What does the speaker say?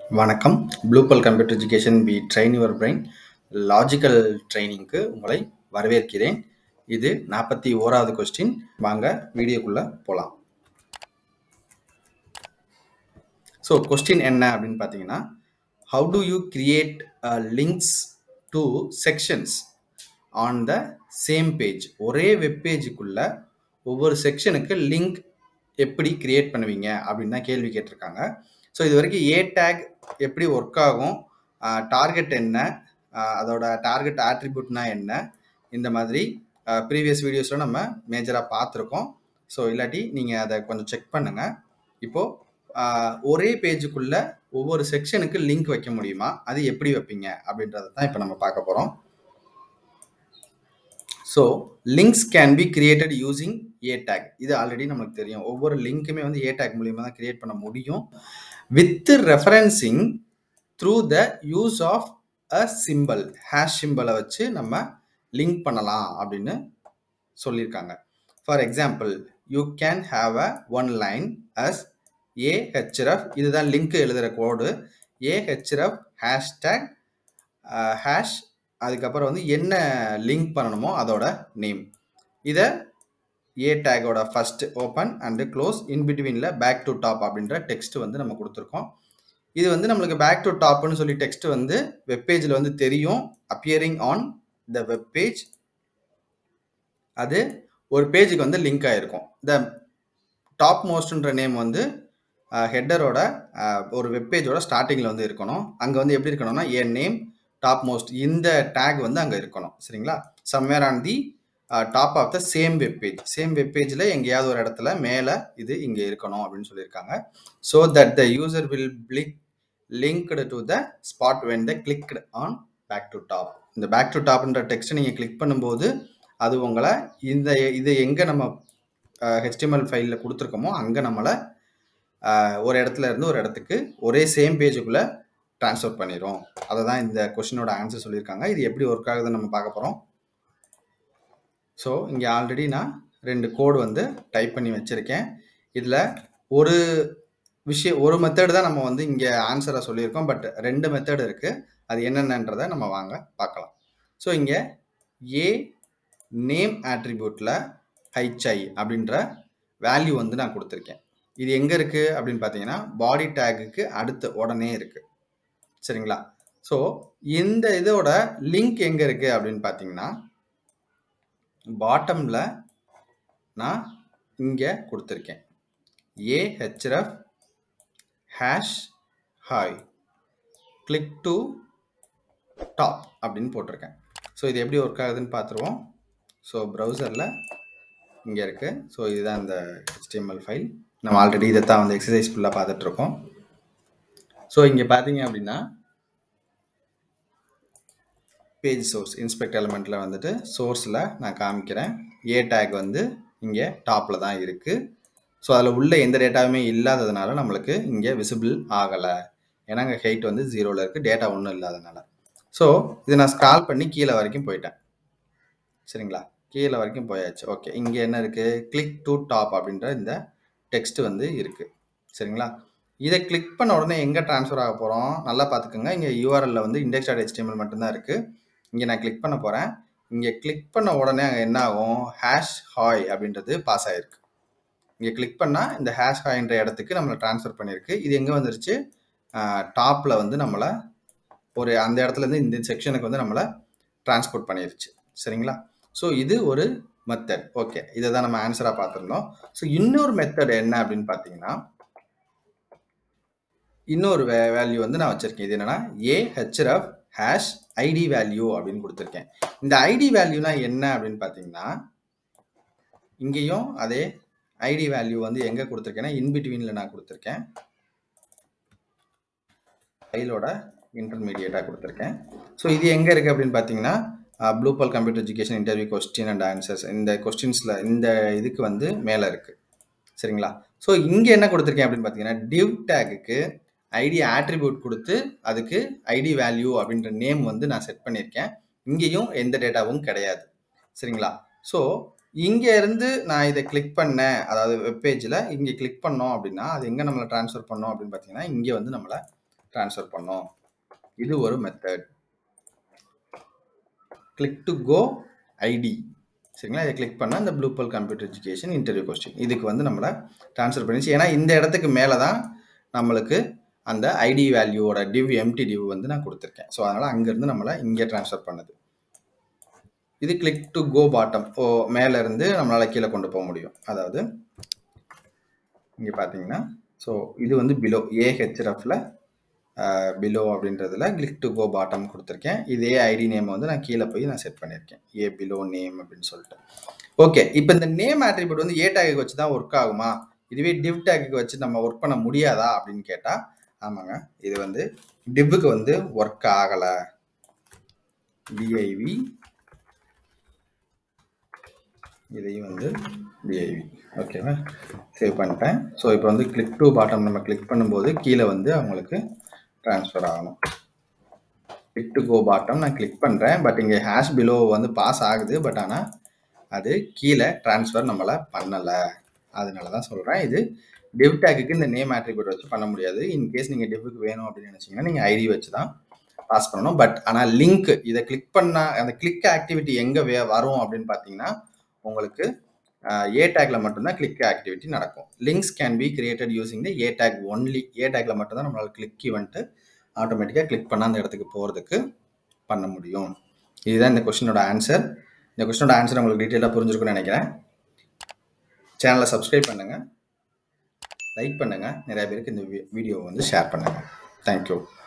வணக்கம் Bluebell computer education we train your brain logical ட்ரைனிங்க்கு உங்களை வரவேற்கிறேன் இது நாற்பத்தி ஓராவது கொஸ்டின் வாங்க வீடியோக்குள்ளே போகலாம் ஸோ கொஸ்டின் என்ன அப்படின்னு பார்த்தீங்கன்னா how do you create links to sections on the same page ஒரே வெப் பேஜுக்குள்ள ஒவ்வொரு செக்ஷனுக்கு லிங்க் எப்படி கிரியேட் பண்ணுவீங்க அப்படின்னு தான் கேள்வி கேட்டிருக்காங்க ஸோ இது வரைக்கும் ஏ டேக் எப்படி ஒர்க் ஆகும் டார்கெட் என்ன ஆஹ் அதோட டார்கெட் ஆட்ரிபியூட்னா என்ன இந்த மாதிரி ப்ரீவியஸ் வீடியோஸில் நம்ம மேஜராக பார்த்துருக்கோம் ஸோ இல்லாட்டி நீங்கள் அதை கொஞ்சம் செக் பண்ணுங்கள் இப்போது ஒரே பேஜுக்குள்ள ஒவ்வொரு செக்ஷனுக்கு லிங்க் வைக்க முடியுமா அது எப்படி வைப்பீங்க அப்படின்றத தான் இப்போ நம்ம பார்க்க போகிறோம் so links can be created using A tag இது ஆல்ரெடி நமக்கு தெரியும் ஒவ்வொரு லிங்க்குமே வந்து ஏ டேக் மூலியமாக தான் கிரியேட் பண்ண முடியும் with referencing through the use of a simple hash சிம்பிளை வச்சு நம்ம லிங்க் பண்ணலாம் அப்படின்னு சொல்லியிருக்காங்க for example you can have a one line as a href இதுதான் லிங்க் எழுதுகிற கோடு ஏஹெச்ரஃப் ஹேஷ்டேக் ஹேஷ் அதுக்கப்புறம் வந்து என்ன லிங்க் பண்ணணுமோ அதோட நேம் இதை ஏ டேக்கோட first open and close in பிட்வீனில் பேக் டு டாப் அப்படின்ற டெக்ஸ்ட் வந்து நம்ம கொடுத்துருக்கோம் இது வந்து நம்மளுக்கு பேக் டு டாப்னு சொல்லி டெக்ஸ்ட் வந்து வெப்பேஜில் வந்து தெரியும் appearing on the web page அது ஒரு பேஜுக்கு வந்து லிங்க் ஆகிருக்கும் த டாப் மோஸ்ட்ன்ற நேம் வந்து ஹெட்டரோட ஒரு வெப்பேஜோட ஸ்டார்டிங்கில் வந்து இருக்கணும் அங்கே வந்து எப்படி இருக்கணும்னா என் நேம் டாப் மோஸ்ட் இந்த டேக் வந்து அங்கே இருக்கணும் சரிங்களா somewhere on the top of the same web page same web பேஜில் எங்கேயாவது ஒரு இடத்துல மேலே இது இங்கே இருக்கணும் அப்படின்னு சொல்லியிருக்காங்க so that the user will flick linked to the spot when the clicked on back to top இந்த பேக் டு டாப்ன்ற டெக்ஸ்ட்டை நீங்கள் கிளிக் பண்ணும்போது அது உங்களை இந்த இது எங்கே நம்ம ஹெச்டிஎம்எல் ஃபைலில் கொடுத்துருக்கோமோ அங்கே நம்மளை ஒரு இடத்துல இருந்து ஒரு இடத்துக்கு ஒரே சேம் பேஜுக்குள்ளே ட்ரான்ஸ்ஃபர் பண்ணிடும் அதை தான் இந்த கொஷினோட ஆன்சர் சொல்லியிருக்காங்க இது எப்படி ஒர்க் ஆகுதுன்னு நம்ம பார்க்க போகிறோம் ஸோ இங்கே ஆல்ரெடி நான் ரெண்டு கோடு வந்து டைப் பண்ணி வச்சுருக்கேன் இதில் ஒரு விஷயம் ஒரு மெத்தடு தான் நம்ம வந்து இங்கே ஆன்சரை சொல்லியிருக்கோம் பட் ரெண்டு மெத்தடு இருக்குது அது என்னென்னன்றதை நம்ம வாங்க பார்க்கலாம் ஸோ இங்கே ஏ நேம் ஆட்ரிபியூட்டில் ஹைச்ஐ அப்படின்ற வேல்யூ வந்து நான் கொடுத்துருக்கேன் இது எங்கே இருக்குது அப்படின்னு பார்த்தீங்கன்னா பாடி டேக்குக்கு அடுத்த உடனே இருக்குது சரிங்களா ஸோ இந்த இதோட லிங்க் எங்கே இருக்குது அப்படின்னு பார்த்தீங்கன்னா பாட்டமில் நான் இங்கே கொடுத்துருக்கேன் A H F hash hi click to top அப்படின்னு போட்டிருக்கேன் ஸோ இது எப்படி ஒர்க் ஆகுதுன்னு பார்த்துருவோம் ஸோ ப்ரௌசரில் இங்கே இருக்குது ஸோ இதுதான் இந்த ஹெச்டிஎம்எல் ஃபைல் நம்ம ஆல்ரெடி இதை தான் வந்து எக்ஸசைஸ் ஃபுல்லாக பார்த்துட்ருக்கோம் ஸோ இங்கே பார்த்தீங்க அப்படின்னா பேஜ் சோர்ஸ் இன்ஸ்பெக்ட் எலமெண்ட்டில் வந்துட்டு சோர்ஸில் நான் காமிக்கிறேன் ஏ டேக் வந்து இங்கே டாப்பில் தான் இருக்குது ஸோ அதில் உள்ள எந்த டேட்டாவுமே இல்லாததுனால நம்மளுக்கு இங்கே விசிபிள் ஆகலை ஏன்னா இங்கே ஹெயிட் வந்து ஜீரோவில் இருக்குது டேட்டா ஒன்றும் இல்லாதனால ஸோ இதை நான் ஸ்கால் பண்ணி கீழே வரைக்கும் போயிட்டேன் சரிங்களா கீழே வரைக்கும் போயாச்சு ஓகே இங்கே என்ன இருக்குது கிளிக் டு டாப் அப்படின்ற இந்த டெக்ஸ்ட் வந்து இருக்குது சரிங்களா இதை கிளிக் பண்ண உடனே எங்கே ட்ரான்ஸ்ஃபர் ஆக போகிறோம் நல்லா பார்த்துக்கோங்க இங்கே யூஆர்எல்ல வந்து இண்டெக்ஸ் டாட் ஹெச்டிஎம்எல் மட்டும்தான் இருக்குது இங்கே நான் கிளிக் பண்ண போகிறேன் இங்கே கிளிக் பண்ண உடனே அங்கே என்ன ஆகும் ஹேஷ் ஹாய் அப்படின்றது பாஸ் ஆகிருக்கு இங்கே கிளிக் பண்ணால் இந்த ஹேஷ் ஹாய்ன்ற இடத்துக்கு நம்மளை ட்ரான்ஸ்ஃபர் பண்ணியிருக்கு இது எங்கே வந்துருச்சு டாப்பில் வந்து நம்மளை ஒரு அந்த இடத்துலேருந்து இந்த செக்ஷனுக்கு வந்து நம்மளை டிரான்ஸ்போர்ட் பண்ணிருச்சு சரிங்களா ஸோ இது ஒரு மெத்தட் ஓகே இதை தான் நம்ம ஆன்சராக பார்த்துருந்தோம் ஸோ இன்னொரு மெத்தட் என்ன அப்படின்னு பார்த்தீங்கன்னா இன்னொரு வே வேல்யூ வந்து நான் வச்சுருக்கேன் இது என்னென்னா ஏஹெச்எஃப் ஹேஷ் ஐடி வேல்யூ அப்படின்னு கொடுத்துருக்கேன் இந்த ஐடி வேல்யூனா என்ன அப்படின்னு பார்த்தீங்கன்னா இங்கேயும் அதே ஐடி வேல்யூ வந்து எங்கே கொடுத்துருக்கேன்னா இன்பிட்வீனில் நான் கொடுத்துருக்கேன் ஃபைலோட இன்டர்மீடியேட்டாக கொடுத்துருக்கேன் ஸோ இது எங்கே இருக்குது அப்படின்னு பார்த்தீங்கன்னா Bluebell computer education interview question and answers இந்த கொஸ்டின்ஸில் இந்த இதுக்கு வந்து மேலே இருக்குது சரிங்களா ஸோ இங்கே என்ன கொடுத்துருக்கேன் அப்படின்னு பார்த்தீங்கன்னா டிவ் டேக்குக்கு ஐடி ஆட்ரிபியூட் கொடுத்து அதுக்கு ஐடி வேல்யூ அப்படின்ற நேம் வந்து நான் செட் பண்ணியிருக்கேன் இங்கேயும் எந்த டேட்டாவும் கிடையாது சரிங்களா ஸோ இங்கே இருந்து நான் இதை கிளிக் பண்ணேன் அதாவது வெப்பேஜில் இங்கே கிளிக் பண்ணோம் அப்படின்னா அது எங்கே நம்மளை ட்ரான்ஸ்ஃபர் பண்ணோம் அப்படின்னு பார்த்தீங்கன்னா இங்கே வந்து நம்மளை ட்ரான்ஸ்ஃபர் பண்ணோம் இது ஒரு method click to go ID சரிங்களா இதை கிளிக் பண்ணால் இந்த ப்ளூ பல் கம்ப்யூட்டர் எஜுகேஷன் இன்டர்வியூ கொஸ்டின் இதுக்கு வந்து நம்மளை ட்ரான்ஸ்ஃபர் பண்ணிச்சு ஏன்னா இந்த இடத்துக்கு மேலே தான் நம்மளுக்கு அந்த ஐடி வேல்யூவோட டிவ் எம்டி டிவ் வந்து நான் கொடுத்துருக்கேன் ஸோ அதனால் அங்கேருந்து நம்மளை இங்கே ட்ரான்ஸ்ஃபர் பண்ணுது இது கிளிக் டு கோ பாட்டம் ஓ மேலே இருந்து நம்மளால் கீழே கொண்டு போக முடியும் அதாவது இங்கே பார்த்தீங்கன்னா ஸோ இது வந்து பிலோ ஏஹெச்எஃப்ல பிலோ அப்படின்றதுல கிளிக் டு கோ பாட்டம் கொடுத்துருக்கேன் இதே ஐடி நேம் வந்து நான் கீழே போய் நான் செட் பண்ணியிருக்கேன் ஏ பிலோ நேம் அப்படின்னு சொல்லிட்டு ஓகே இப்போ இந்த நேம் ஆட்ரிபியூட் வந்து ஏ டேக்கு வச்சு தான் ஒர்க் ஆகுமா இதுவே டிவ் டேக்கு வச்சு நம்ம ஒர்க் பண்ண முடியாதா அப்படின்னு கேட்டால் ஆமாங்க இது வந்து டிவ்வுக்கு வந்து ஒர்க் ஆகலை டிஐவி இதையும் வந்து டிஐவி ஓகேவா சேவ் பண்ணிட்டேன் ஸோ இப்போ வந்து கிளிக் டு பாட்டம் நம்ம கிளிக் பண்ணும்போது கீழே வந்து அவங்களுக்கு ட்ரான்ஸ்ஃபர் ஆகணும் கிளிக் டு கோ பாட்டம் நான் கிளிக் பண்ணுறேன் பட் இங்கே ஹேஷ் பிலோ வந்து பாஸ் ஆகுது பட் ஆனால் அது கீழே ட்ரான்ஸ்ஃபர் நம்மளை பண்ணலை அதனால தான் சொல்கிறேன் இது டிவ் டேக்குக்கு இந்த நேம் ஆட்ரிபியூட் வச்சு பண்ண முடியாது இன்கேஸ் நீங்கள் டிவ்வுக்கு வேணும் அப்படின்னு நினச்சிங்கன்னா நீங்கள் ஐடி வச்சு தான் பாஸ் பண்ணணும் பட் ஆனால் லிங்க் இதை கிளிக் பண்ணால் அந்த கிளிக் ஆக்டிவிட்டி எங்கே வே வரும் அப்படின்னு பார்த்தீங்கன்னா உங்களுக்கு ஏ டேக்ல மட்டும்தான் கிளிக் ஆக்டிவிட்டி நடக்கும் links can be created using the A tag only A டேக்ல மட்டும்தான் நம்மளால் கிளிக் வந்துட்டு ஆட்டோமேட்டிக்காக கிளிக் பண்ண அந்த இடத்துக்கு போகிறதுக்கு பண்ண முடியும் இதுதான் இந்த கொஸ்டினோட ஆன்சர் இந்த கொஸ்டினோட ஆன்சர் உங்களுக்கு டீட்டெயிலாக புரிஞ்சிருக்கும்னு நினைக்கிறேன் சேனலை சப்ஸ்கிரைப் பண்ணுங்கள் லைக் பண்ணுங்கள் நிறைய பேருக்கு இந்த வீடியோவை வந்து ஷேர் பண்ணுங்கள் தேங்க்யூ